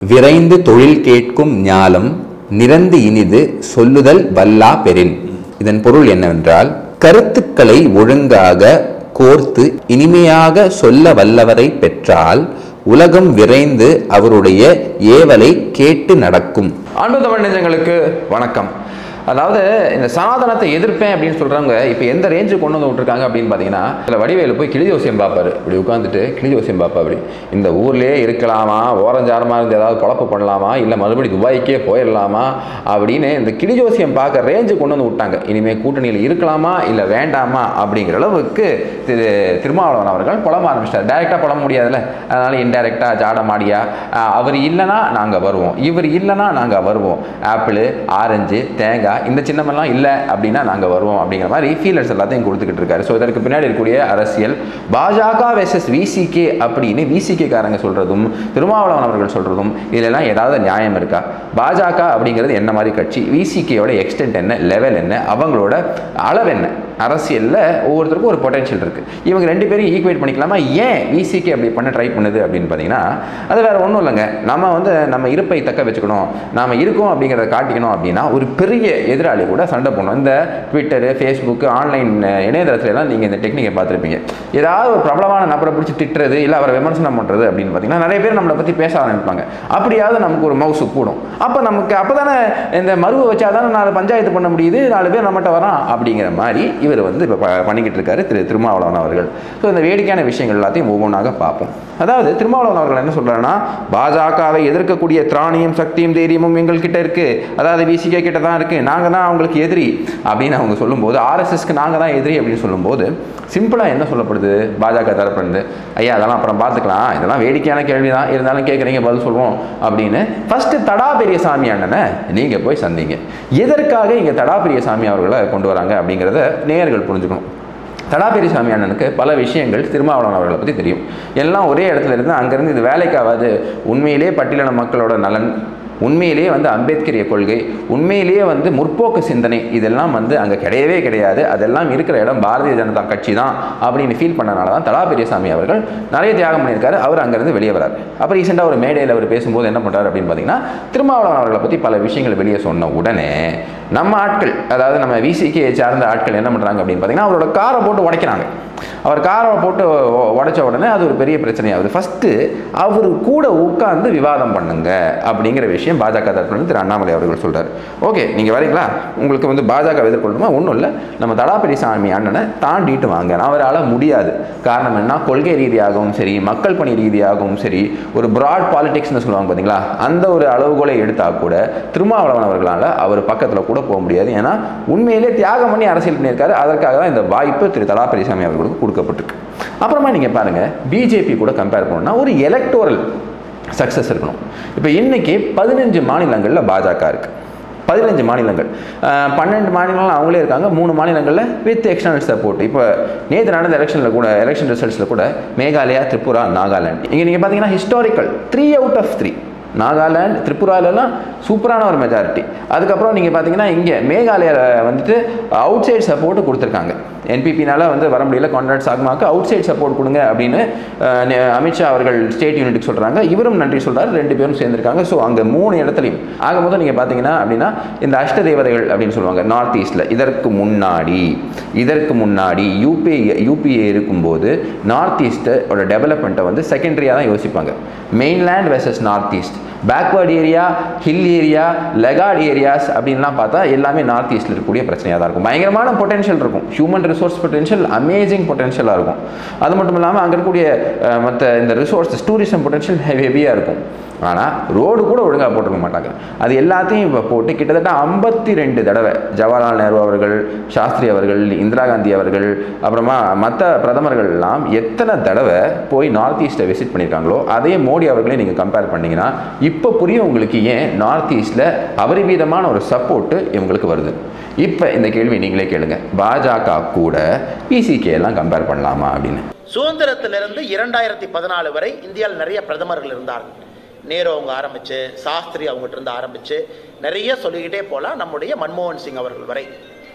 விரைந்து தொழில் கேட்கும் ஞாலம் நிறந்து இனிது சொல்லுதல் வல்லா பெறின் இதன் பொருள் என்னவென்றால் கருத்துக்களை ஒழுங்காக கோர்த்து இனிமையாக சொல்ல வல்லவரை பெற்றால் உலகம் விரைந்து அவருடைய ஏவலை கேட்டு நடக்கும் அன்பு தமிழ் நெஞ்சங்களுக்கு வணக்கம் அதாவது இந்த சனாதனத்தை எதிர்ப்பேன் அப்படின்னு சொல்கிறவங்க இப்போ எந்த ரேஞ்சு கொண்டு வந்து விட்ருக்காங்க அப்படின்னு பார்த்தீங்கன்னா இதில் வடிவேலு போய் கிளி ஜோசியம் பார்ப்பாரு இப்படி உட்காந்துட்டு கிளி ஜோசியம் பார்ப்பா அப்படி இந்த ஊர்லேயே இருக்கலாமா ஓரஞ்சாரமாக இருந்து ஏதாவது பொழப்பு பண்ணலாமா இல்லை மறுபடி துபாய்க்கே போயிடலாமா அப்படின்னு இந்த கிளி ஜோசியம் பார்க்க ரேஞ்சு கொண்டு வந்து விட்டாங்க இனிமேல் கூட்டணியில் இருக்கலாமா இல்லை வேண்டாமா அப்படிங்கிற அளவுக்கு திரு திருமாவளவன் அவர்கள் புலம்ப ஆரம்பிச்சிட்டார் டைரெக்டாக புலம்ப முடியாதுல்ல அதனால் இன்டைரக்டாக ஜாட மாடியா ஆஹ் அவர் இல்லைன்னா நாங்கள் வருவோம் இவர் இல்லைன்னா நாங்கள் வருவோம் ஆப்பிள் ஆரஞ்சு தேங்காய் இந்த சின்னமெல்லாம் இல்லை அப்படின்னா நாங்கள் வருவோம் அப்படிங்கிற மாதிரி ஃபீலர்ஸ் எல்லாத்தையும் கொடுத்துக்கிட்டு இருக்காரு ஸோ இதற்கு பின்னாடி இருக்கக்கூடிய அரசியல் பாஜக வெர்சஸ் விசிகே அப்படின்னு விசிகே காரங்க சொல்கிறதும் திருமாவளவன் அவர்கள் சொல்கிறதும் இதிலெல்லாம் ஏதாவது நியாயம் இருக்கா பாஜக அப்படிங்கிறது என்ன மாதிரி கட்சி விசிகேயோட எக்ஸ்டென்ட் என்ன லெவல் என்ன அவங்களோட அளவு என்ன அரசியலில் ஒவ்வொருத்தருக்கும் ஒரு பொட்டன்ஷியல் இருக்குது இவங்க ரெண்டு பேரும் ஈக்குவேட் பண்ணிக்கலாமா ஏன் விசிகே அப்படி பண்ண ட்ரை பண்ணுது அப்படின்னு பார்த்தீங்கன்னா அது வேறு ஒன்றும் இல்லைங்க நம்ம வந்து நம்ம இருப்பை தக்க வச்சுக்கணும் நாம இருக்கோம் அப்படிங்கிறத காட்டிக்கணும் அப்படின்னா ஒரு பெரிய எதிராளி கூட சண்டை போடணும் இந்த ட்விட்டரு ஃபேஸ்புக்கு ஆன்லைன் இணையதளத்துல எல்லாம் நீங்கள் இந்த டெக்னிக்கை பார்த்துருப்பீங்க ஏதாவது ஒரு பிரபலமான நபரை பிடிச்சி திட்டுறது இல்லை அவரை விமர்சனம் பண்ணுறது அப்படின்னு பார்த்தீங்கன்னா நிறைய பேர் நம்மளை பற்றி பேச ஆரம்பிப்பாங்க அப்படியாவது நமக்கு ஒரு மவுசு கூடும் அப்போ நமக்கு அப்போ தானே இந்த மருவை வச்சா தானே நாலு பஞ்சாயத்து பண்ண முடியுது நாலு பேர் நம்மகிட்ட வரான் அப்படிங்கிற மாதிரி இவர் வந்து இப்போ பண்ணிக்கிட்டு இருக்காரு திரு திருமாவளவன் அவர்கள் ஸோ இந்த வேடிக்கையான விஷயங்கள் எல்லாத்தையும் ஒவ்வொன்றாக பார்ப்போம் அதாவது திருமாவளவன் அவர்கள் என்ன சொல்றாருன்னா பாஜகவை எதிர்க்கக்கூடிய திராணியும் சக்தியும் தைரியமும் எங்கள்கிட்ட இருக்கு அதாவது விசிகே கிட்ட தான் இருக்கு நாங்கள் தான் அவங்களுக்கு எதிரி அப்படின்னு அவங்க சொல்லும்போது ஆர்எஸ்எஸ்க்கு நாங்கள் தான் எதிரி அப்படின்னு சொல்லும்போது சிம்பிளாக என்ன சொல்லப்படுது பாஜக தரப்பிலிருந்து ஐயா அதெல்லாம் அப்புறம் பார்த்துக்கலாம் இதெல்லாம் வேடிக்கையான கேள்வி தான் இருந்தாலும் கேட்குறீங்க பதில் சொல்லுவோம் அப்படின்னு ஃபர்ஸ்ட் தடா பெரியசாமி அண்ணனை நீங்கள் போய் சந்திங்க எதற்காக இங்கே தடா பெரியசாமி அவர்களை கொண்டு வராங்க அப்படிங்கிறத நேயர்கள் புரிஞ்சுக்கணும் தடா பெரியசாமி அண்ணனுக்கு பல விஷயங்கள் திருமாவளவன் அவர்களை பற்றி தெரியும் எல்லாம் ஒரே இடத்துல இருந்து அங்கேருந்து இது வேலைக்காகாது உண்மையிலே பட்டியலின மக்களோட நலன் உண்மையிலேயே வந்து அம்பேத்கரிய கொள்கை உண்மையிலேயே வந்து முற்போக்கு சிந்தனை இதெல்லாம் வந்து அங்கே கிடையவே கிடையாது அதெல்லாம் இருக்கிற இடம் பாரதிய ஜனதா கட்சி தான் அப்படின்னு ஃபீல் பண்ணனால தான் தலா பெரியசாமி அவர்கள் நிறைய தியாகம் பண்ணியிருக்காரு அவர் அங்கேருந்து வெளியே வராரு அப்போ ரீசெண்டாக ஒரு மேடையில் அவர் பேசும்போது என்ன பண்ணுறாரு அப்படின்னு பார்த்தீங்கன்னா திருமாவளவன் அவர்களை பற்றி பல விஷயங்கள் வெளியே சொன்ன உடனே நம்ம ஆட்கள் அதாவது நம்ம விசிகே சார்ந்த ஆட்கள் என்ன பண்ணுறாங்க அப்படின்னு பார்த்தீங்கன்னா அவரோட காரை போட்டு உடைக்கிறாங்க அவர் காரை போட்டு உ- உடைச்ச உடனே அது ஒரு பெரிய பிரச்சனையாகுது ஃபஸ்ட்டு அவர் கூட உட்கார்ந்து விவாதம் பண்ணுங்க அப்படிங்கிற விஷயம் பாஜக தரப்புலேருந்து திரு அண்ணாமலை அவர்கள் சொல்றாரு ஓகே நீங்கள் வரீங்களா உங்களுக்கு வந்து பாஜக எதிர்கொள்ளணுமா ஒன்றும் இல்லை நம்ம தடாபெரிசாமி அண்ணனை தாண்டிட்டு வாங்க அவரால் முடியாது காரணம் என்ன கொள்கை ரீதியாகவும் சரி மக்கள் பணி ரீதியாகவும் சரி ஒரு பிராட் பாலிடிக்ஸ்னு சொல்லுவாங்க பார்த்தீங்களா அந்த ஒரு அளவுகோலை எடுத்தால் கூட திருமாவளவன் அவர்களால் அவர் பக்கத்தில் கூட போக முடியாது ஏன்னா உண்மையிலே தியாகம் பண்ணி அரசியல் பண்ணியிருக்காரு அதற்காக தான் இந்த வாய்ப்பு திரு தலா பெரியசாமி அவர்களுக்கு கொடுக்கப்பட்டிருக்கு அப்புறமா நீங்கள் பாருங்கள் பிஜேபி கூட கம்பேர் பண்ணணும்னா ஒரு எலக்டோரல் சக்ஸஸ் இருக்கணும் இப்போ இன்னைக்கு பதினஞ்சு மாநிலங்களில் பாஜக இருக்குது பதினஞ்சு மாநிலங்கள் அஹ், பன்னெண்டு மாநிலங்கள் அவங்களே இருக்காங்க மூணு மாநிலங்களில் வித் எக்ஸ்டர்னல் சப்போர்ட் இப்போ நேற்று நடந்த எலெக்ஷனில் கூட எலெக்ஷன் ரிசல்ட்ஸில் கூட மேகாலயா திரிபுரா நாகாலாந்து இங்கே நீங்கள் பார்த்தீங்கன்னா historical three out of three Nagaland திரிபுராலெல்லாம் சூப்பரான ஒரு மெஜாரிட்டி அதுக்கப்புறம் நீங்கள் பார்த்தீங்கன்னா இங்கே மேகாலயாவில் வந்துட்டு அவுட் சைட் சப்போர்ட் கொடுத்துருக்காங்க என்பிபினால வந்து வர முடியல கான்ட்ராக்ட் சாக்மாக்கு அவுட் சைட் சப்போர்ட் கொடுங்க அப்படின்னு அஹ், நெ- அமித்ஷா அவர்கள் ஸ்டேட் யூனிட்டுக்கு சொல்கிறாங்க இவரும் நன்றி சொல்றாரு ரெண்டு பேரும் சேர்ந்திருக்காங்க ஸோ அங்கே மூணு இடத்துலையும் ஆக மொத்தம் நீங்கள் பார்த்தீங்கன்னா அப்படின்னா இந்த அஷ்ட தேவதைகள் அப்படின்னு சொல்லுவாங்க நார்த் ஈஸ்டில் இதற்கு முன்னாடி இதற்கு முன்னாடி யூபிஏ யூபிஏ இருக்கும்போது நார்த் ஈஸ்ட்டோட டெவலப்மெண்ட்டை வந்து செகண்டரியாக தான் யோசிப்பாங்க mainland versus north east backward area hill area லெகார்ட் ஏரியாஸ் அப்படின்லாம் பார்த்தா எல்லாமே நார்த் ஈஸ்டில் இருக்கக்கூடிய பிரச்சனையாக தான் இருக்கும் பயங்கரமான பொட்டன்ஷியல் இருக்கும் ஹியூமன் ரிசோர்ஸ் பொட்டன்ஷியல் அமேசிங் பொட்டன்ஷியலாக இருக்கும் அது மட்டும் இல்லாமல் அங்கே இருக்கக்கூடிய மற்ற இந்த ரிசோர்ஸஸ் டூரிசம் பொட்டன்ஷியல் ஹெவியாக இருக்கும் ஆனால் ரோடு கூட ஒழுங்காக போட்டிருக்க மாட்டாங்க அது எல்லாத்தையும் இப்போ போட்டு கிட்டத்தட்ட ஐம்பத்தி ரெண்டு தடவை ஜவஹர்லால் நேரு அவர்கள் சாஸ்திரி அவர்கள் இந்திரா காந்தி அவர்கள் அப்புறமா மற்ற பிரதமர்கள் எல்லாம் எத்தனை தடவை போய் நார்த் ஈஸ்ட்டை விசிட் பண்ணியிருக்காங்களோ அதே மோடி அவர்களே நீங்கள் கம்பேர் பண்ணீங்கன்னா இப்போ புரியும் உங்களுக்கு ஏன் நார்த் ஈஸ்ட்டில் அபரிமிதமான ஒரு சப்போர்ட்டு இவங்களுக்கு வருது இப்போ இந்த கேள்வி நீங்களே கேளுங்க பாஜக கூட பிசிகே எல்லாம் கம்பேர் பண்ணலாமா அப்படின்னு சுதந்திரத்திலிருந்து இரண்டாயிரத்தி பதினாலு வரை இந்தியாவில் நிறைய பிரதமர்கள் இருந்தார்கள் நேரு அவங்க ஆரம்பிச்சு சாஸ்திரி அவங்ககிட்ட இருந்து ஆரம்பிச்சு நிறைய சொல்லிக்கிட்டே போலாம் நம்முடைய மன்மோகன் சிங் அவர்கள் வரை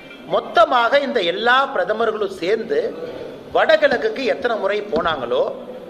மொத்தமாக இந்த எல்லா பிரதமர்களும் சேர்ந்து வடகிழக்குக்கு எத்தனை முறை போனாங்களோ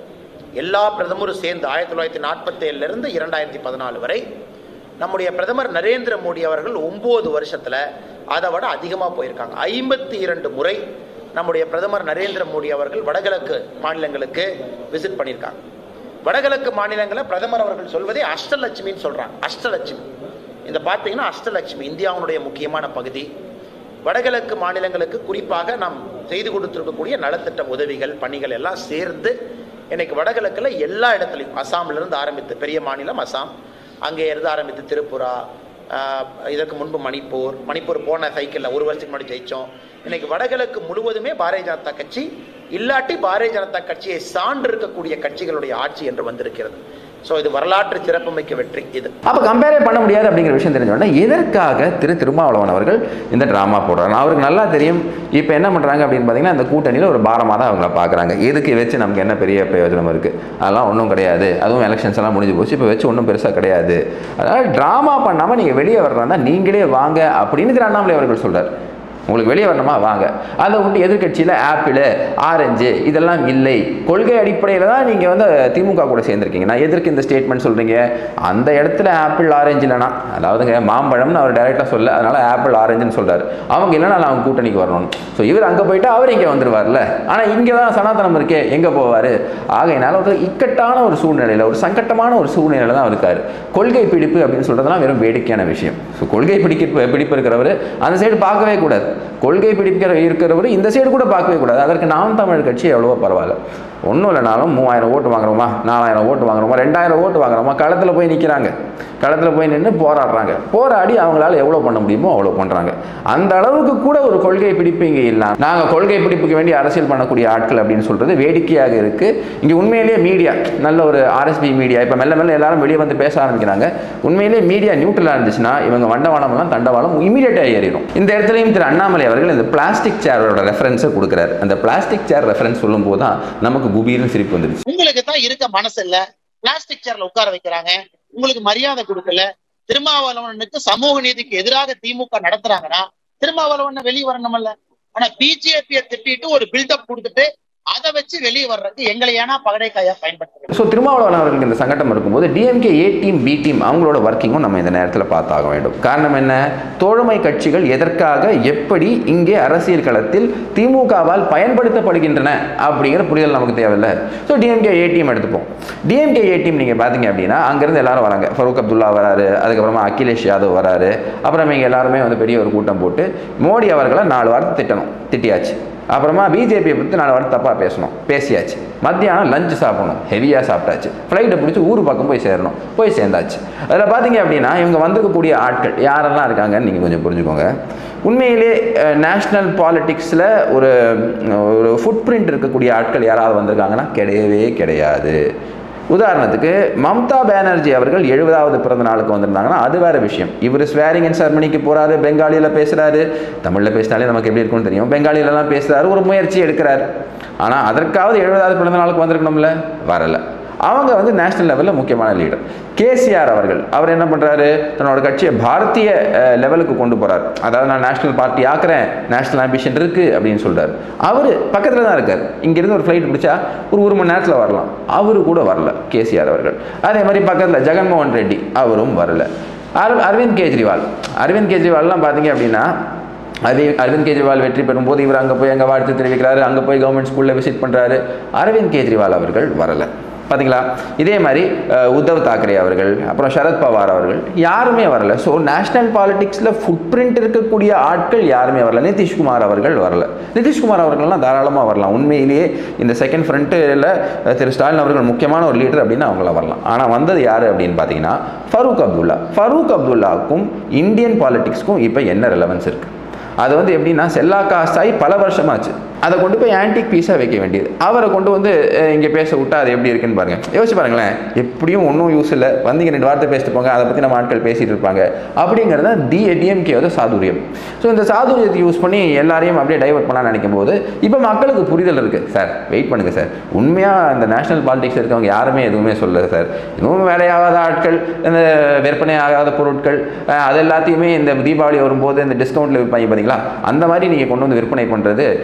எல்லா பிரதமரும் சேர்ந்து ஆயிரத்தி தொள்ளாயிரத்தி நாற்பத்தேழுல இருந்து இரண்டாயிரத்தி பதினாலு வரை நம்முடைய பிரதமர் நரேந்திர மோடி அவர்கள் ஒன்பது வருஷத்துல அதை விட அதிகமாக போயிருக்காங்க ஐம்பத்தி இரண்டு முறை நம்முடைய பிரதமர் நரேந்திர மோடி அவர்கள் வடகிழக்கு மாநிலங்களுக்கு விசிட் பண்ணியிருக்காங்க வடகிழக்கு மாநிலங்களை பிரதமர் அவர்கள் சொல்வதே அஷ்டலட்சுமின்னு சொல்றாங்க அஷ்டலட்சுமி இந்த பார்த்தீங்கன்னா அஷ்டலட்சுமி இந்தியாவுடைய முக்கியமான பகுதி வடகிழக்கு மாநிலங்களுக்கு குறிப்பாக நாம் செய்து கொடுத்திருக்கக்கூடிய நலத்திட்ட உதவிகள் பணிகள் எல்லாம் சேர்ந்து இன்னைக்கு வடகிழக்குல எல்லா இடத்துலையும் அசாம்ல இருந்து ஆரம்பித்து பெரிய மாநிலம் அசாம் அங்கே இருந்து ஆரம்பித்து திரிபுரா ஆஹ், இதற்கு முன்பு மணிப்பூர் மணிப்பூர் போன சைக்கிளில் ஒரு வருஷத்துக்கு முன்னாடி ஜெயிச்சோம் இன்னைக்கு வடகிழக்கு முழுவதுமே பாரதிய ஜனதா கட்சி இல்லாட்டி பாரதிய ஜனதா கட்சியை சான்று இருக்கக்கூடிய கட்சிகளுடைய ஆட்சி என்று வந்திருக்கிறது ஸோ இது வரலாற்று சிறப்புமிக்க வெற்றி இது அப்போ கம்பேரே பண்ண முடியாது அப்படிங்கிற விஷயம் தெரிஞ்ச உடனே எதற்காக திரு திருமாவளவன் அவர்கள் இந்த ட்ராமா போடுறாங்க அவருக்கு நல்லா தெரியும் இப்போ என்ன பண்ணுறாங்க அப்படின்னு பார்த்தீங்கன்னா இந்த கூட்டணியில் ஒரு பாரமாக தான் அவங்கள பார்க்குறாங்க எதுக்கு வச்சு நமக்கு என்ன பெரிய பிரயோஜனம் இருக்குது அதெல்லாம் ஒன்றும் கிடையாது அதுவும் எலெக்ஷன்ஸ் எல்லாம் முடிஞ்சு போச்சு இப்போ வச்சு ஒன்றும் பெருசாக கிடையாது அதனால் ட்ராமா பண்ணாமல் நீங்கள் வெளியே வர்றதா நீங்களே வாங்க அப்படின்னு திரு அண்ணாமலை அவர்கள் சொல்கிறார் உங்களுக்கு வெளியே வரணுமா வாங்க அதை விட்டு எதிர்க்கட்சியில் ஆப்பிள் ஆரஞ்சு இதெல்லாம் இல்லை கொள்கை அடிப்படையில் தான் நீங்கள் வந்து திமுக கூட சேர்ந்துருக்கீங்க நான் எதற்கு இந்த ஸ்டேட்மெண்ட் சொல்கிறீங்க அந்த இடத்துல ஆப்பிள் ஆரஞ்சு இல்லைனா அதாவதுங்க மாம்பழம்னு அவர் டைரெக்டாக சொல்ல அதனால் ஆப்பிள் ஆரஞ்சுன்னு சொல்கிறார் அவங்க இல்லைனா நான் அவங்க கூட்டணிக்கு வரணும் ஸோ இவர் அங்கே போயிட்டு அவர் இங்கே வந்துருவார்ல ஆனால் இங்கே தான் சனாதனம் இருக்கே எங்கே போவார் ஆகையினால ஒரு இக்கட்டான ஒரு சூழ்நிலையில் ஒரு சங்கட்டமான ஒரு சூழ்நிலையில் தான் இருக்கார் கொள்கை பிடிப்பு அப்படின்னு சொல்கிறதுலாம் வெறும் வேடிக்கையான விஷயம் ஸோ கொள்கை பிடிக்க பிடிப்பு இருக்கிறவர் அந்த சைடு பார்க்கவே கூடாது கொள்கை பிடிக்கிற இருக்கிறவர் இந்த சைடு கூட பார்க்கவே கூடாது அதற்கு நாம் தமிழ் கட்சி எவ்வளவோ பரவாயில்ல ஒன்றும் இல்லைனாலும் மூவாயிரம் ஓட்டு வாங்குறோமா நாலாயிரம் ஓட்டு வாங்குறோமா ரெண்டாயிரம் ஓட்டு வாங்குறோமா களத்தில் போய் நிற்கிறாங்க களத்தில் போய் நின்று போராடுறாங்க போராடி அவங்களால எவ்வளோ பண்ண முடியுமோ அவ்வளோ பண்ணுறாங்க அந்த அளவுக்கு கூட ஒரு கொள்கை பிடிப்பு இங்கே இல்லை நாங்கள் கொள்கை பிடிப்புக்கு வேண்டி அரசியல் பண்ணக்கூடிய ஆட்கள் அப்படின்னு சொல்கிறது வேடிக்கையாக இருக்குது இங்கே உண்மையிலேயே மீடியா நல்ல ஒரு ஆர்எஸ்பி மீடியா இப்போ மெல்ல மெல்ல எல்லாரும் வெளியே வந்து பேச ஆரம்பிக்கிறாங்க உண்மையிலேயே மீடியா நியூட்ரலாக இருந்துச்சுன்னா இவங்க வண்டவாளம்லாம் தண்டவாளம் இமீடியட்டாக ஏறிடும் இந்த இடத்துலையும் திரு அண்ணாமலை அவர்கள் இந்த பிளாஸ்டிக் சேரோட ரெஃபரன்ஸை கொடுக்குறாரு அந்த பிளாஸ்டிக் சேர் ரெஃபரன்ஸ் சொல்லும்போது தான் நமக்கு குபீர்னு சிரிப்பு வந்துருச்சு உங்களுக்கு தான் இருக்க மனசு இல்ல பிளாஸ்டிக் சேர்ல உட்கார வைக்கிறாங்க உங்களுக்கு மரியாதை கொடுக்கல திருமாவளவனுக்கு சமூக நீதிக்கு எதிராக திமுக நடத்துறாங்கன்னா திருமாவளவன் வெளியே வரணும்ல ஆனா பிஜேபியை திட்டிட்டு ஒரு பில்டப் கொடுத்துட்டு அதை வச்சு வெளியே வர்றதுக்கு எங்களை ஏன்னா பகடைக்காயா பயன்படுத்துறது ஸோ திருமாவளவன் அவர்களுக்கு இந்த சங்கடம் இருக்கும்போது DMK A team B team அவங்களோட ஒர்க்கிங்கும் நம்ம இந்த நேரத்தில் பார்த்தாக வேண்டும் காரணம் என்ன தோழமை கட்சிகள் எதற்காக எப்படி இங்கே அரசியல் களத்தில் திமுகவால் பயன்படுத்தப்படுகின்றன அப்படிங்கிற புரிதல் நமக்கு தேவையில்லை ஸோ டிஎம்கே ஏ டீம் எடுத்துப்போம் டிஎம்கே ஏ டீம் நீங்கள் பார்த்தீங்க அப்படின்னா அங்கேருந்து எல்லாரும் வராங்க ஃபரூக் அப்துல்லா வராரு அதுக்கப்புறமா அகிலேஷ் யாதவ் வராரு அப்புறம் இங்கே எல்லாருமே வந்து பெரிய ஒரு கூட்டம் போட்டு மோடி அவர்களை நாலு வாரத்தை திட்டணும் திட்டியாச்சு அப்புறமா பிஜேபியை பற்றி நாலு வாரம் தப்பாக பேசணும் பேசியாச்சு மத்தியானம் லஞ்சு சாப்பிடணும் ஹெவியாக சாப்பிட்டாச்சு ஃப்ளைட்டை பிடிச்சி ஊர் பக்கம் போய் சேரணும் போய் சேர்ந்தாச்சு அதில் பார்த்தீங்க அப்படின்னா இவங்க வந்திருக்கக்கூடிய ஆட்கள் யாரெல்லாம் இருக்காங்கன்னு நீங்கள் கொஞ்சம் புரிஞ்சுக்கோங்க உண்மையிலே நேஷ்னல் பாலிட்டிக்ஸில் ஒரு ஒரு ஃபுட் பிரிண்ட் இருக்கக்கூடிய ஆட்கள் யாராவது வந்திருக்காங்கன்னா கிடையவே கிடையாது உதாரணத்துக்கு மம்தா பானர்ஜி அவர்கள் எழுபதாவது பிறந்த நாளுக்கு வந்திருந்தாங்கன்னா அது வேற விஷயம் இவர் ஸ்வேரிங் அண்ட் செரமனிக்கு போறாரு பெங்காலியில் பேசுறாரு தமிழில் பேசினாலே நமக்கு எப்படி இருக்கும்னு தெரியும் பெங்காலியிலலாம் பேசுறாரு ஒரு முயற்சி எடுக்கிறார் ஆனால் அதற்காவது எழுபதாவது பிறந்த நாளுக்கு வந்திருக்கணும்ல வரல அவங்க வந்து நேஷனல் லெவலில் முக்கியமான லீடர் கேசிஆர் அவர்கள் அவர் என்ன பண்ணுறாரு தன்னோட கட்சியை பாரதிய லெவலுக்கு கொண்டு போகிறார் அதாவது நான் நேஷனல் பார்ட்டி ஆக்குறேன் நேஷனல் ஆம்பிஷன் இருக்குது அப்படின்னு சொல்கிறார் அவர் பக்கத்தில் தான் இருக்கார் இங்கேருந்து ஒரு ஃப்ளைட் பிடிச்சா ஒரு ஒரு மணி நேரத்தில் வரலாம் அவரு கூட வரல கேசிஆர் அவர்கள் அதே மாதிரி பக்கத்தில் ஜெகன்மோகன் ரெட்டி அவரும் வரல அர- அரவிந்த் கெஜ்ரிவால் அரவிந்த் கெஜ்ரிவால்லாம் பார்த்தீங்க அப்படின்னா அதே அரவிந்த் கெஜ்ரிவால் வெற்றி பெறும்போது இவர் அங்கே போய் அங்கே வாழ்த்து தெரிவிக்கிறாரு அங்கே போய் கவர்மெண்ட் ஸ்கூலில் விசிட் பண்ணுறாரு அரவிந்த் கெஜ்ரிவால் அவர்கள் வரலை பார்த்தீங்களா இதே மாதிரி அஹ், உத்தவ் தாக்கரே அவர்கள் அப்புறம் சரத் பவார் அவர்கள் யாருமே வரல ஸோ நேஷனல் பாலிடிக்ஸில் ஃபுட் பிரிண்ட் இருக்கக்கூடிய ஆட்கள் யாருமே வரல நிதிஷ்குமார் அவர்கள் வரல நிதிஷ்குமார் அவர்கள்லாம் தாராளமாக வரலாம் உண்மையிலேயே இந்த செகண்ட் ஃப்ரண்ட்டில் திரு ஸ்டாலின் அவர்கள் முக்கியமான ஒரு லீடர் அப்படின்னு அவங்கள வரலாம் ஆனால் வந்தது யார் அப்படின்னு பார்த்தீங்கன்னா ஃபரூக் அப்துல்லா ஃபரூக் அப்துல்லாவுக்கும் இந்தியன் பாலிடிக்ஸ்க்கும் இப்போ என்ன ரெலவன்ஸ் இருக்குது அது வந்து எப்படின்னா செல்லா காசாய் பல வருஷமாச்சு அதை கொண்டு போய் ஆன்டிக் பீஸாக வைக்க வேண்டியது அவரை கொண்டு வந்து இங்கே பேச விட்டா அது எப்படி இருக்குன்னு பாருங்க யோசிச்சு பாருங்களேன் எப்படியும் ஒன்றும் யூஸ் இல்லை வந்தீங்க ரெண்டு வார்த்தை பேசிட்டு போங்க அதை பற்றி நம்ம ஆட்கள் பேசிட்டு இருப்பாங்க அப்படிங்கிறது தான் டி டிஎம்கேவோட சாதுரியம் ஸோ இந்த சாதுரியத்தை யூஸ் பண்ணி எல்லாரையும் அப்படியே டைவர்ட் பண்ணலாம்னு நினைக்கும் போது இப்போ மக்களுக்கு புரிதல் இருக்குது சார் வெயிட் பண்ணுங்க சார் உண்மையாக இந்த நேஷனல் பாலிடிக்ஸ் இருக்கவங்க யாருமே எதுவுமே சொல்லல சார் இன்னும் வேலையாகாத ஆட்கள் இந்த விற்பனை ஆகாத பொருட்கள் அஹ், அது எல்லாத்தையுமே இந்த தீபாவளி வரும்போது இந்த டிஸ்கவுண்ட்டில் விற்பாங்க பார்த்தீங்களா அந்த மாதிரி நீங்கள் கொண்டு வந்து விற்பனை பண்ணுறது நியாயம்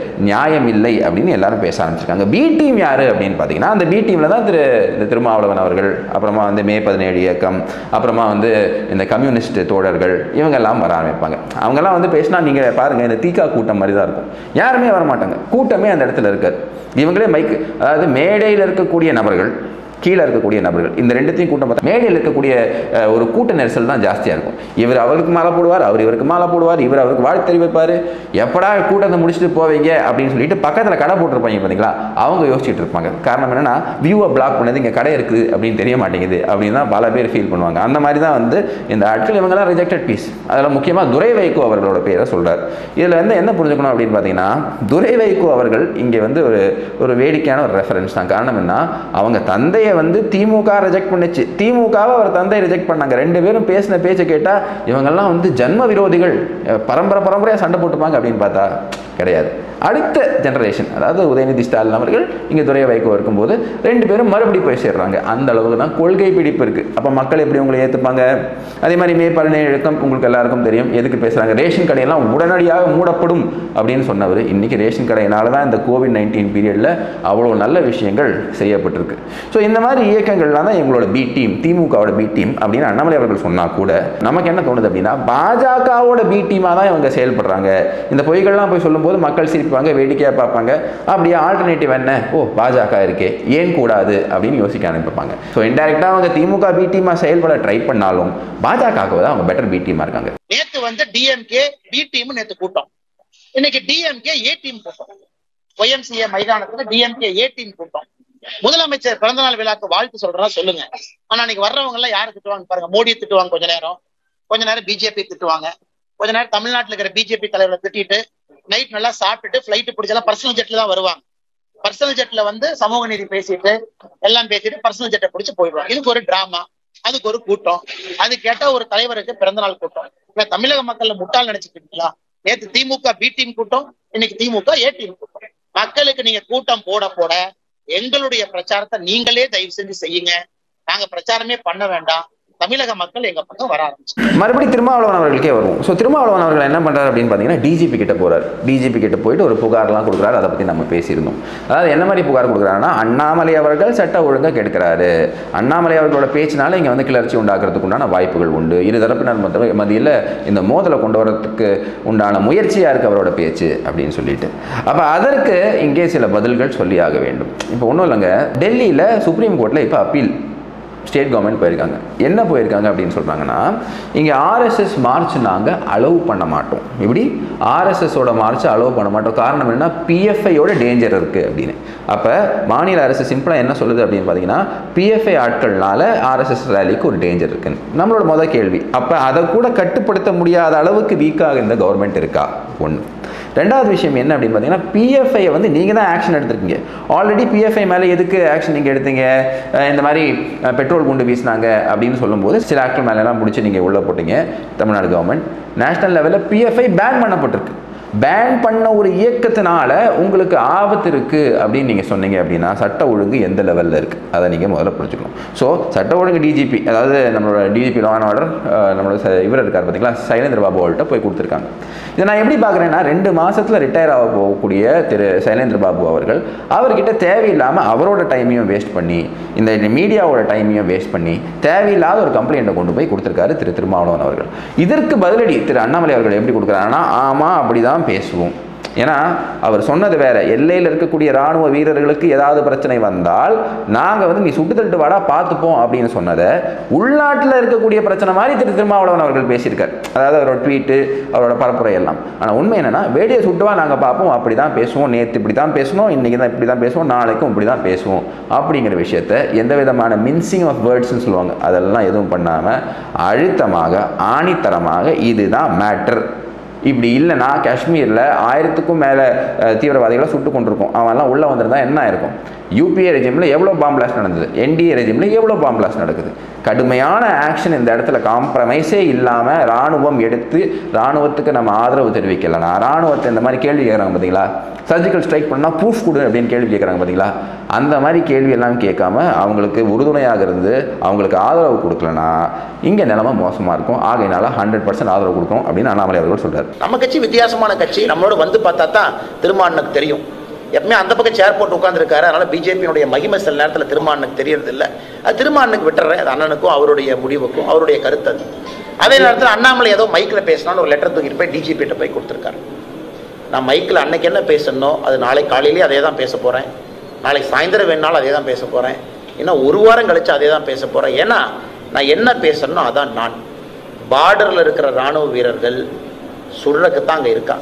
நியாயம் இல்லை அப்படின்னு எல்லாரும் பேச ஆரம்பிச்சிருக்காங்க பி டீம் யாரு அப்படின்னு பார்த்தீங்கன்னா அந்த பி டீமில் தான் திரு இந்த திருமாவளவன் அவர்கள் அப்புறமா வந்து மே பதினேழு இயக்கம் அப்புறமா வந்து இந்த கம்யூனிஸ்ட் தோழர்கள் இவங்க எல்லாம் வர ஆரம்பிப்பாங்க அவங்கெல்லாம் வந்து பேசினா நீங்கள் பாருங்கள் இந்த தீகா கூட்டம் மாதிரி தான் இருக்கும் யாருமே வர மாட்டாங்க கூட்டமே அந்த இடத்துல இருக்காது இவங்களே மைக் அதாவது மேடையில் இருக்கக்கூடிய நபர்கள் கீழே இருக்கக்கூடிய நபர்கள் இந்த ரெண்டுத்தையும் கூட்டம் பார்த்தா மேடையில் இருக்கக்கூடிய அஹ், ஒரு கூட்ட நெரிசல் தான் ஜாஸ்தியாக இருக்கும் இவர் அவருக்கு மாலை போடுவார் அவர் இவருக்கு மாலை போடுவார் இவர் அவருக்கு வாழ்த்து தெரிவிப்பார் எப்படா கூட்டத்தை முடிச்சுட்டு போவீங்க அப்படின்னு சொல்லிட்டு பக்கத்தில் கடை போட்டிருப்பாங்க பார்த்தீங்களா அவங்க யோசிச்சுட்டு இருப்பாங்க காரணம் என்னன்னா வியூவை பிளாக் பண்ணது இங்கே கடை இருக்குது அப்படின்னு தெரிய மாட்டேங்குது அப்படின்னு தான் பல பேர் ஃபீல் பண்ணுவாங்க அந்த மாதிரி தான் வந்து இந்த ஆட்கள் இவங்கெல்லாம் ரிஜெக்டட் பீஸ் அதில் முக்கியமாக துரை வைகோ அவர்களோட பேரை சொல்றார் இதில் வந்து என்ன புரிஞ்சுக்கணும் அப்படின்னு பார்த்தீங்கன்னா துரை வைகோ அவர்கள் இங்கே வந்து ஒரு ஒரு வேடிக்கையான ஒரு ரெஃபரன்ஸ் தான் காரணம் என்ன அவங்க தந்தையை வந்து திமுக ரிஜெக்ட் பண்ணுச்சு திமுகவை அவர் தந்தை ரிஜெக்ட் பண்ணாங்க ரெண்டு பேரும் பேசின பேச்சை கேட்டால் இவங்கெல்லாம் வந்து ஜன்ம விரோதிகள் அஹ் பரம்பரை பரம்பரையாக சண்டை போட்டுப்பாங்க அப்படின்னு பார்த்தா கிடையாது அடுத்த ஜெனரேஷன் அதாவது உதயநிதி ஸ்டாலின் அவர்கள் இங்கே துறை வைகோ இருக்கும்போது ரெண்டு பேரும் மறுபடி போய் சேர்றாங்க அந்த அளவுக்கு தான் கொள்கை பிடிப்பு இருக்குது அப்போ மக்கள் எப்படி உங்களை ஏற்றுப்பாங்க அதே மாதிரி மே பதினேழு இழக்கம் உங்களுக்கு எல்லாருக்கும் தெரியும் எதுக்கு பேசுகிறாங்க ரேஷன் கடையெல்லாம் உடனடியாக மூடப்படும் அப்படின்னு சொன்னவர் இன்றைக்கி ரேஷன் கடையினால தான் இந்த கோவிட் நைன்டீன் பீரியடில் அவ்வளோ நல்ல விஷயங்கள் செய்யப்பட்டிருக்கு ஸோ இந்த மாதிரி இயக்கங்கள்லாம் தான் எங்களோட பி டீம் திமுகவோட பி டீம் அப்படின்னு அண்ணாமலை அவர்கள் சொன்னால் கூட நமக்கு என்ன தோணுது அப்படின்னா பாஜகவோட பி டீமாக தான் இவங்க செயல்படுறாங்க இந்த பொய்கள்லாம் போய் சொல்லும்போது மக்கள் சிரிப்பாங்க வேடிக்கையாக பார்ப்பாங்க அப்படியே ஆல்டர்னேட்டிவ் என்ன ஓ பாஜக இருக்கே ஏன் கூடாது அப்படின்னு யோசிக்க ஆரம்பிப்பாங்க ஸோ இன்டெரக்டாக அவங்க திமுக பி டீமாக செயல்பட ட்ரை பண்ணாலும் பாஜகவுக்கு தான் அவங்க பெட்டர் பி டீமாக இருக்காங்க நேத்து வந்து டிஎம்கே பி டீம் நேத்து கூட்டம் இன்னைக்கு டிஎம்கே ஏ டீம் கூட்டம் ஒய்எம்சிஏ மைதானத்துல டிஎம்கே ஏ டீம் கூட்டம் முதலமைச்சர் பிறந்தநாள் விழாக்கு வாழ்த்து சொல்றதா சொல்லுங்க ஆனா இன்னைக்கு வர்றவங்க எல்லாம் யாரு திட்டுவாங்க பாருங்க மோடியை திட்டுவாங்க கொஞ்ச நேரம் கொஞ்ச நேரம் பிஜேபி திட்டுவாங்க கொஞ்ச நேரம் தமிழ்நாட்டுல இருக்கிற பிஜேபி தலைவரை திட்டிட்டு நைட் நல்லா சாப்பிட்டுட்டு ஃபிளைட் பிடிச்செல்லாம் பர்சனல் ஜெட்ல தான் வருவாங்க பர்சனல் ஜெட்ல வந்து சமூக நீதி பேசிட்டு எல்லாம் பேசிட்டு பர்சனல் ஜெட்டை பிடிச்சு போயிடுவாங்க இதுக்கு ஒரு டிராமா அதுக்கு ஒரு கூட்டம் அது கேட்டா ஒரு தலைவருக்கு பிறந்தநாள் கூட்டம் இல்ல தமிழக மக்கள்ல முட்டாள் நினைச்சுக்கிட்டீங்களா நேத்து திமுக பி டீம் கூட்டம் இன்னைக்கு திமுக ஏ டீம் கூட்டம் மக்களுக்கு நீங்க கூட்டம் போட போட எங்களுடைய பிரச்சாரத்தை நீங்களே தயவு செஞ்சு செய்யுங்க நாங்க பிரச்சாரமே பண்ண வேண்டாம் தமிழக மக்கள் எங்க பக்கம் வர ஆரம்பிச்சு மறுபடியும் திருமாவளவன் அவர்களுக்கே வருவோம் ஸோ திருமாவளவன் அவர்கள் என்ன பண்ணுறாரு அப்படின்னு பார்த்தீங்கன்னா டிஜிபி கிட்ட போறாரு டிஜிபி கிட்ட போயிட்டு ஒரு புகார்லாம் கொடுக்குறாரு அதை பற்றி நம்ம பேசியிருந்தோம் அதாவது என்ன மாதிரி புகார் கொடுக்குறாருன்னா அண்ணாமலை அவர்கள் சட்ட ஒழுங்கை கெடுக்கிறாரு அண்ணாமலை அவர்களோட பேச்சினால இங்கே வந்து கிளர்ச்சி உண்டாக்குறதுக்கு உண்டான வாய்ப்புகள் உண்டு இரு தரப்பினர் மத்த- மத்தியில் இந்த மோதலை கொண்டு வரதுக்கு உண்டான முயற்சியாக இருக்கு அவரோட பேச்சு அப்படின்னு சொல்லிட்டு அப்போ அதற்கு இங்கே சில பதில்கள் சொல்லியாக வேண்டும் இப்போ ஒன்றும் இல்லைங்க டெல்லியில் சுப்ரீம் கோர்ட்டில் இப்போ அப்பீல் ஸ்டேட் கவர்மெண்ட் போயிருக்காங்க என்ன போயிருக்காங்க அப்படின்னு சொல்கிறாங்கன்னா இங்கே ஆர்எஸ்எஸ் மார்ச் நாங்கள் அலோவ் பண்ண மாட்டோம் இப்படி ஆர்எஸ்எஸோட மார்ச் அலோவ் பண்ண மாட்டோம் காரணம் என்ன பிஎஃப்ஐயோட டேஞ்சர் இருக்குது அப்படின்னு அப்போ மாநில அரசு சிம்பிளாக என்ன சொல்லுது அப்படின்னு பார்த்தீங்கன்னா பிஎஃப்ஐ ஆட்கள்னால ஆர்எஸ்எஸ் ரேலிக்கு ஒரு டேஞ்சர் இருக்குன்னு நம்மளோட முத கேள்வி அப்போ அதை கூட கட்டுப்படுத்த முடியாத அளவுக்கு வீக்காக இந்த கவர்மெண்ட் இருக்கா ஒன்று ரெண்டாவது விஷயம் என்ன அப்படின்னு பார்த்தீங்கன்னா பிஎஃப்ஐயை வந்து நீங்கள் தான் ஆக்ஷன் எடுத்திருக்கீங்க ஆல்ரெடி பிஎஃப்ஐ மேலே எதுக்கு ஆக்ஷன் நீங்கள் எடுத்தீங்க அஹ் இந்த மாதிரி அஹ் பெட்ரோல் குண்டு வீசினாங்க அப்படின்னு சொல்லும்போது சில ஆட்கள் மேலெல்லாம் பிடிச்சி நீங்கள் உள்ளே போட்டீங்க தமிழ்நாடு கவர்மெண்ட் நேஷனல் லெவலில் பிஎஃப்ஐ பேன் பண்ணப்பட்டிருக்கு பேன் பண்ண ஒரு இயக்கத்தினால உங்களுக்கு ஆபத்து இருக்குது அப்படின்னு நீங்கள் சொன்னீங்க அப்படின்னா சட்ட ஒழுங்கு எந்த லெவலில் இருக்குது அதை நீங்கள் முதல்ல புரிஞ்சுக்கணும் ஸோ சட்ட ஒழுங்கு டிஜிபி அதாவது நம்மளோட டிஜிபி லா அண்ட் ஆர்டர் நம்மளோட ச- இவர் இருக்கார் பார்த்தீங்களா சைலேந்திர பாபு அவர்கிட்ட போய் கொடுத்துருக்காங்க இதை நான் எப்படி பார்க்குறேன்னா ரெண்டு மாசத்துல ரிட்டையர் ஆக போகக்கூடிய திரு சைலேந்திர பாபு அவர்கள் அவர்கிட்ட தேவையில்லாமல் அவரோட டைமையும் வேஸ்ட் பண்ணி இந்த மீடியாவோட டைமையும் வேஸ்ட் பண்ணி தேவையில்லாத ஒரு கம்ப்ளைண்ட்டை கொண்டு போய் கொடுத்துருக்காரு திரு திருமாவளவன் அவர்கள் இதற்கு பதிலடி திரு அண்ணாமலை அவர்கள் எப்படி கொடுக்குறாங்கன்னா ஆமாம் அப்படி தான் பேசுவோம் ஏன்னா அவர் சொன்னது வேற எல்லையில் இருக்கக்கூடிய ராணுவ வீரர்களுக்கு ஏதாவது பிரச்சனை வந்தால் நாங்கள் வந்து நீ சுட்டு தள்ளிட்டு வாடா பார்த்துப்போம் அப்படின்னு சொன்னதை உள்நாட்டில் இருக்கக்கூடிய பிரச்சனை மாதிரி திரு திருமாவளவன் அவர்கள் பேசியிருக்கார் அதாவது அவரோட ட்வீட்டு அவரோட பரப்புரை எல்லாம் ஆனால் உண்மை என்னன்னா வேடியை சுட்டுவா நாங்கள் பார்ப்போம் அப்படி தான் பேசுவோம் நேற்று இப்படி தான் பேசணும் இன்றைக்கி தான் இப்படி தான் பேசுவோம் நாளைக்கும் இப்படி தான் பேசுவோம் அப்படிங்கிற விஷயத்த எந்த விதமான மின்சிங் ஆஃப் வேர்ட்ஸ்னு சொல்லுவாங்க அதெல்லாம் எதுவும் பண்ணாமல் அழுத்தமாக ஆணித்தரமாக இதுதான் மேட்டர் இப்படி இல்லைன்னா காஷ்மீரில் ஆயிரத்துக்கும் மேலே தீவிரவாதிகளை சுட்டு கொண்டிருக்கோம் அவன்லாம் உள்ளே வந்திருந்தா என்ன இருக்கும் யூபிஏ ரெஜிமில் எவ்வளோ பாம் பிளாஸ்ட் நடந்தது என்டிஏ ரெஜிமில் எவ்வளோ பாம் பிளாஸ்ட் நடக்குது கடுமையான ஆக்ஷன் இந்த இடத்துல காம்ப்ரமைஸே இல்லாமல் ராணுவம் எடுத்து ராணுவத்துக்கு நம்ம ஆதரவு தெரிவிக்கலனா ராணுவத்தை இந்த மாதிரி கேள்வி கேட்குறாங்க பார்த்தீங்களா சர்ஜிக்கல் ஸ்ட்ரைக் பண்ணால் ப்ரூஃப் கொடு அப்படின்னு கேள்வி கேட்குறாங்க பார்த்தீங்களா அந்த மாதிரி கேள்வி எல்லாம் கேட்காம அவங்களுக்கு உறுதுணையாக இருந்து அவங்களுக்கு ஆதரவு கொடுக்கலனா இங்கே நிலைமை மோசமாக இருக்கும் ஆகையினால ஹண்ட்ரட் பர்சன்ட் ஆதரவு கொடுக்கும் அப்படின்னு அண்ணாமலை அவர்கள் சொல்கிறார் நம்ம கட்சி வித்தியாசமான கட்சி நம்மளோட வந்து பார்த்தா தான் திருமானுக்கு தெரியும் எப்பவுமே அந்த பக்கம் சேர் போட்டு உட்காந்துருக்காரு அதனால பிஜேபியினுடைய மகிமை சில நேரத்தில் திருமானுக்கு தெரியறது இல்லை அது திருமானுக்கு விட்டுறேன் அது அண்ணனுக்கும் அவருடைய முடிவுக்கும் அவருடைய கருத்து அது அதே நேரத்தில் அண்ணாமலை ஏதோ மைக்கில் பேசினாலும் ஒரு லெட்டர் தூக்கிட்டு போய் டிஜிபிகிட்ட போய் கொடுத்துருக்காரு நான் மைக்கில் அன்னைக்கு என்ன பேசணும் அது நாளை காலையிலேயே அதே தான் பேச போகிறேன் நாளைக்கு சாயந்தரம் வேணாலும் அதே தான் பேச போகிறேன் இன்னும் ஒரு வாரம் கழிச்சு அதே தான் பேச போகிறேன் ஏன்னா நான் என்ன பேசணும் அதான் நான் பார்டரில் இருக்கிற ராணுவ வீரர்கள் சுடுறதுக்கு தான் அங்கே இருக்கான்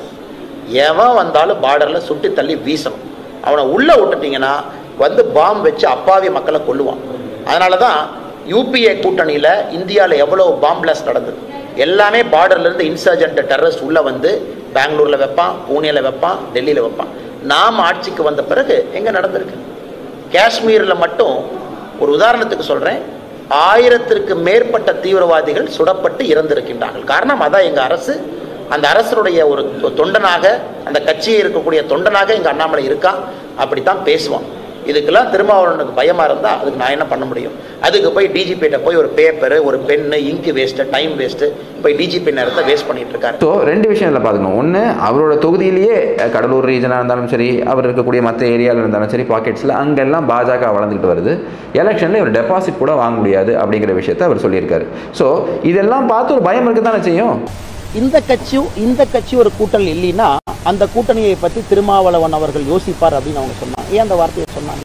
எவன் வந்தாலும் பார்டரில் சுட்டி தள்ளி வீசணும் அவனை உள்ளே விட்டுட்டீங்கன்னா வந்து பாம் வச்சு அப்பாவி மக்களை கொல்லுவான் அதனால தான் யூபிஏ கூட்டணியில் இந்தியாவில் எவ்வளோ பாம் பிளாஸ்ட் நடந்தது எல்லாமே பார்டர்லேருந்து இன்சர்ஜென்ட் டெரரிஸ்ட் உள்ளே வந்து பெங்களூரில் வைப்பான் பூனேல வைப்பான் டெல்லியில் வைப்பான் நாம் ஆட்சிக்கு வந்த பிறகு எங்கே நடந்திருக்கு காஷ்மீரில் மட்டும் ஒரு உதாரணத்துக்கு சொல்கிறேன் ஆயிரத்திற்கு மேற்பட்ட தீவிரவாதிகள் சுடப்பட்டு இறந்திருக்கின்றார்கள் காரணம் அதான் எங்கள் அரசு அந்த அரசனுடைய ஒரு தொ- தொண்டனாக அந்த கட்சியை இருக்கக்கூடிய தொண்டனாக எங்கள் அண்ணாமலை இருக்கான் அப்படித்தான் பேசுவான் இதுக்கெல்லாம் திருமாவளவனுக்கு பயமாக இருந்தால் அதுக்கு நான் என்ன பண்ண முடியும் அதுக்கு போய் டிஜிபிகிட்ட போய் ஒரு பேப்பரு ஒரு பென்னு இங்கு வேஸ்ட்டு டைம் வேஸ்ட்டு போய் டிஜிபி நேரத்தை வேஸ்ட் பண்ணிட்டு இருக்காரு ஸோ ரெண்டு விஷயம் இதில் பார்த்துக்கணும் ஒன்று அவரோட தொகுதியிலேயே அஹ், கடலூர் ரீஜனாக இருந்தாலும் சரி அவர் இருக்கக்கூடிய மற்ற ஏரியாவில் இருந்தாலும் சரி பாக்கெட்ஸில் அங்கெல்லாம் பாஜக வளர்ந்துக்கிட்டு வருது எலெக்ஷனில் இவர் டெபாசிட் கூட வாங்க முடியாது அப்படிங்கிற விஷயத்தை அவர் சொல்லியிருக்காரு ஸோ இதெல்லாம் பார்த்து ஒரு பயம் இருக்க தானே செய்யும் இந்த கட்சியும் இந்த கட்சி ஒரு கூட்டணி இல்லைன்னா அந்த கூட்டணியை பற்றி திருமாவளவன் அவர்கள் யோசிப்பார் அப்படின்னு அவங்க சொன்னாங்க ஏன் அந்த வார்த்தையை சொன்னாங்க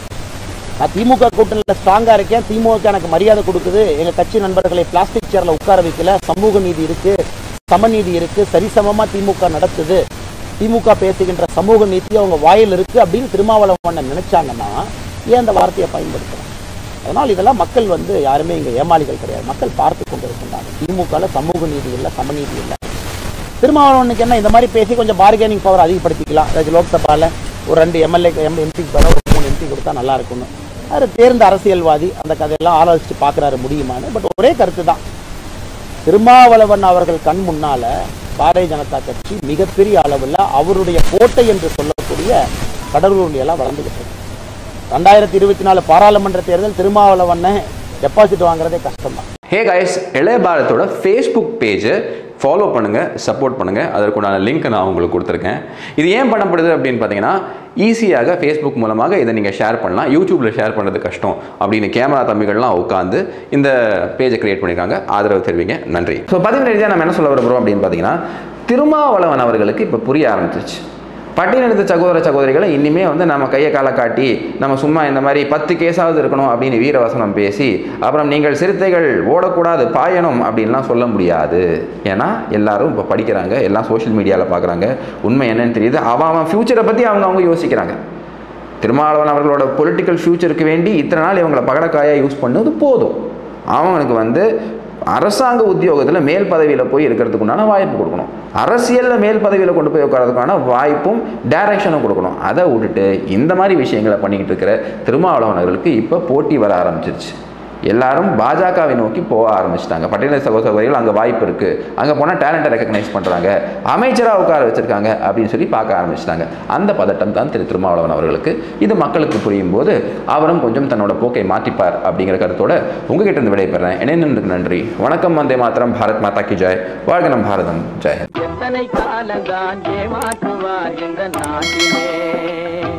நான் திமுக கூட்டணியில் ஸ்ட்ராங்காக இருக்கேன் திமுக எனக்கு மரியாதை கொடுக்குது எங்கள் கட்சி நண்பர்களை பிளாஸ்டிக் சேரில் உட்கார வைக்கல சமூக நீதி இருக்கு சமநீதி இருக்கு சரிசமமாக திமுக நடத்துது திமுக பேசுகின்ற சமூக நீதி அவங்க வாயில் இருக்கு அப்படின்னு திருமாவளவன் நினைச்சாங்கன்னா ஏன் அந்த வார்த்தையை பயன்படுத்துறாங்க அதனால் இதெல்லாம் மக்கள் வந்து யாருமே இங்கே ஏமாளிகள் கிடையாது மக்கள் பார்த்து கொண்டு இருக்கின்றாங்க திமுகவில் சமூக நீதி இல்லை சமநீதி இல்லை திருமாவளவனுக்கு என்ன இந்த மாதிரி பேசி கொஞ்சம் பார்கெனிங் பவர் அதிகப்படுத்திக்கலாம் அதாவது லோக்சபாவில் ஒரு ரெண்டு எம்எல்ஏ எம் எம்பிக்கு பதிலாக ஒரு மூணு எம்பி கொடுத்தா நல்லா இருக்கும்னு அது தேர்ந்த அரசியல்வாதி அந்த கதையெல்லாம் ஆலோசித்து பார்க்குறாரு முடியுமான்னு பட் ஒரே கருத்து தான் திருமாவளவன் அவர்கள் கண் முன்னால பாரதிய ஜனதா கட்சி மிகப்பெரிய அளவில் அவருடைய கோட்டை என்று சொல்லக்கூடிய கடலூர்ல எல்லாம் வளர்ந்துகிட்டு இருக்கு ரெண்டாயிரத்தி இருபத்தி நாலு பாராளுமன்ற தேர்தல் திருமாவளவனை டெபாசிட் வாங்குறதே கஷ்டம்தான் ஹே கைஸ் இளைய பாரத்தோட ஃபேஸ்புக் பேஜை ஃபாலோ பண்ணுங்கள் சப்போர்ட் பண்ணுங்கள் அதற்குண்டான லிங்க் நான் உங்களுக்கு கொடுத்துருக்கேன் இது ஏன் பண்ணப்படுது அப்படின்னு பார்த்தீங்கன்னா ஈஸியாக ஃபேஸ்புக் மூலமாக இதை நீங்கள் ஷேர் பண்ணலாம் யூடியூப்பில் ஷேர் பண்ணுறது கஷ்டம் அப்படின்னு கேமரா தம்பிகள்லாம் உட்காந்து இந்த பேஜை கிரியேட் பண்ணியிருக்காங்க ஆதரவு தெரிவிங்க நன்றி ஸோ பதிவு ரீதியாக நம்ம என்ன சொல்ல விரும்புகிறோம் அப்படின்னு பார்த்தீங்கன்னா திருமாவளவன் அவர்களுக்கு இப்போ புரிய ஆரம்பிச்சிருச்சு பட்டியலினத்து சகோதர சகோதரிகளை இனிமே வந்து நம்ம கையை காலை காட்டி நம்ம சும்மா இந்த மாதிரி பத்து கேஸாவது இருக்கணும் அப்படின்னு வீரவசனம் பேசி அப்புறம் நீங்கள் சிறுத்தைகள் ஓடக்கூடாது பாயணும் அப்படின்லாம் சொல்ல முடியாது ஏன்னா எல்லாரும் இப்போ படிக்கிறாங்க எல்லாம் சோஷியல் மீடியாவில் பார்க்குறாங்க உண்மை என்னன்னு தெரியுது அவன் அவன் ஃப்யூச்சரை பற்றி அவங்க அவங்க யோசிக்கிறாங்க திருமாவளவன் அவர்களோட பொலிட்டிக்கல் ஃப்யூச்சருக்கு வேண்டி இத்தனை நாள் இவங்களை பகடக்காயாக யூஸ் பண்ணது போதும் அவனுக்கு வந்து அரசாங்க உத்தியோகத்தில் மேல் பதவியில் போய் இருக்கிறதுக்கு உண்டான வாய்ப்பு கொடுக்கணும் அரசியலில் மேல் பதவியில் கொண்டு போய் உட்காரதுக்கான வாய்ப்பும் டைரக்ஷனும் கொடுக்கணும் அதை விட்டுட்டு இந்த மாதிரி விஷயங்களை பண்ணிக்கிட்டு இருக்கிற திருமாவளவன் அவர்களுக்கு இப்போ போட்டி வர ஆரம்பிச்சிருச்சு எல்லாரும் பாஜகவை நோக்கி போக ஆரம்பிச்சிட்டாங்க பட்டியல சகோதர சகோதரிகள் அங்கே வாய்ப்பு இருக்குது அங்கே போனால் டேலண்ட்டை ரெக்கக்னைஸ் பண்ணுறாங்க அமைச்சராக உட்கார வச்சிருக்காங்க அப்படின்னு சொல்லி பார்க்க ஆரம்பிச்சிட்டாங்க அந்த பதட்டம் தான் திரு திருமாவளவன் அவர்களுக்கு இது மக்களுக்கு புரியும் போது அவரும் கொஞ்சம் தன்னோட போக்கை மாற்றிப்பார் அப்படிங்கிற கருத்தோட உங்ககிட்ட இருந்து விடைபெறேன் இணைந்ததுக்கு நன்றி வணக்கம் வந்தே மாத்திரம் பாரத் மாதா கி ஜெய் வாழ்க நம் பாரதம் ஜெய் ஹிந்த் எத்தனை காலந்தான் ஏமாற்றுவார் இந்த நாட்டிலே